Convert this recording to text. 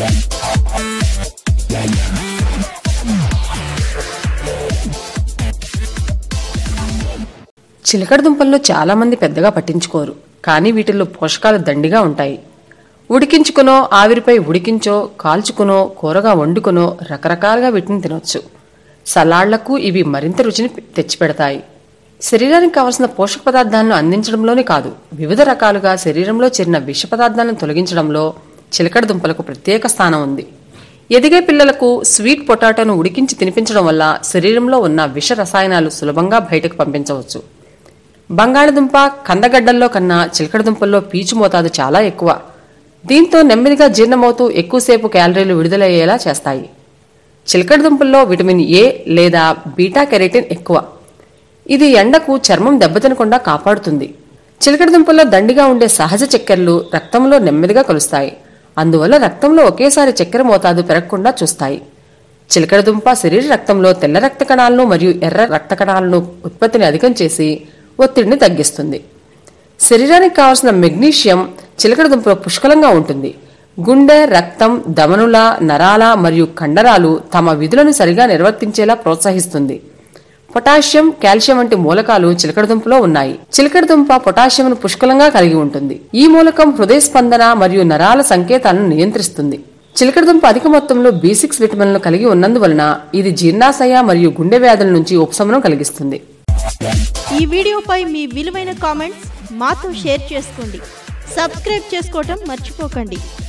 చిలకడ దుంపలను చాలామంది పెద్దగా పట్టించుకోరు కానీ వీటిల్లో పోషకాలు దండిగా ఉంటాయి ఉడికించుకునో ఆవిరిపై ఉడికించో కాల్చుకునో కూరగా వండుకునో రకరకాలుగా వీటిని తినొచ్చు సలాడ్లకు ఇవి మరింత రుచిని తెచ్చిపెడతాయి శరీరానికి కావలసిన పోషక పదార్థాలను అందించడంలోనే కాదు వివిధ రకాలుగా శరీరంలో చేరిన విష పదార్థాలను తొలగించడంలో చిలకడ దుంపలకు ప్రత్యేక స్థానం ఉంది ఎదిగే పిల్లలకు స్వీట్ పొటాటోను ఉడికించి తినిపించడం వల్ల శరీరంలో ఉన్న విష రసాయనాలు సులభంగా బయటకు పంపించవచ్చు బంగాళదుంప కందగడ్డల్లో కన్నా చిలకడ దుంపల్లో పీచు మోతాదు చాలా ఎక్కువ దీంతో నెమ్మదిగా జీర్ణమవుతూ ఎక్కువసేపు క్యాలరీలు విడుదలయ్యేలా చేస్తాయి చిలకడ దుంపల్లో విటమిన్ ఏ లేదా బీటా కెరటిన్ ఎక్కువ ఇది ఎండకు చర్మం దెబ్బతినకుండా కాపాడుతుంది చిలకడ దుంపల్లో దండిగా ఉండే సహజ చక్కెరలు రక్తంలో నెమ్మదిగా కలుస్తాయి అందువల్ల రక్తంలో ఒకేసారి చక్కెర మోతాదు పెరగకుండా చూస్తాయి చిలకడ దుంప శరీర రక్తంలో తెల్ల రక్త కణాలను మరియు ఎర్ర రక్త కణాలను ఉత్పత్తిని అధికం చేసి ఒత్తిడిని తగ్గిస్తుంది శరీరానికి కావలసిన మెగ్నీషియం చిలకడ దుంపలో పుష్కలంగా ఉంటుంది గుండె రక్తం దమనుల నరాల మరియు కండరాలు తమ విధులను సరిగా నిర్వర్తించేలా ప్రోత్సహిస్తుంది పొటాషియం కాల్షియం వంటి మూలకాలు చిలకడదుంపలో ఉన్నాయి చిలకడదుంప పొటాషియంను పుష్కలంగా కలిగి ఉంటుంది ఈ మూలకం హృదయ స్పందన మరియు నరాల సంకేతాలను నియంత్రిస్తుంది చిలకడదుంప అధిక మొత్తంలో బి సిక్స్ విటమిన్లను కలిగి ఉన్నందువలన ఇది జీర్ణాశయ మరియు గుండె వ్యాధుల నుంచి ఉపశమనం కలిగిస్తుంది ఈ వీడియోపై మీ విలువైన కామెంట్స్ మాతో షేర్ చేసుకోండి సబ్స్క్రైబ్ చేసుకోవటం మర్చిపోకండి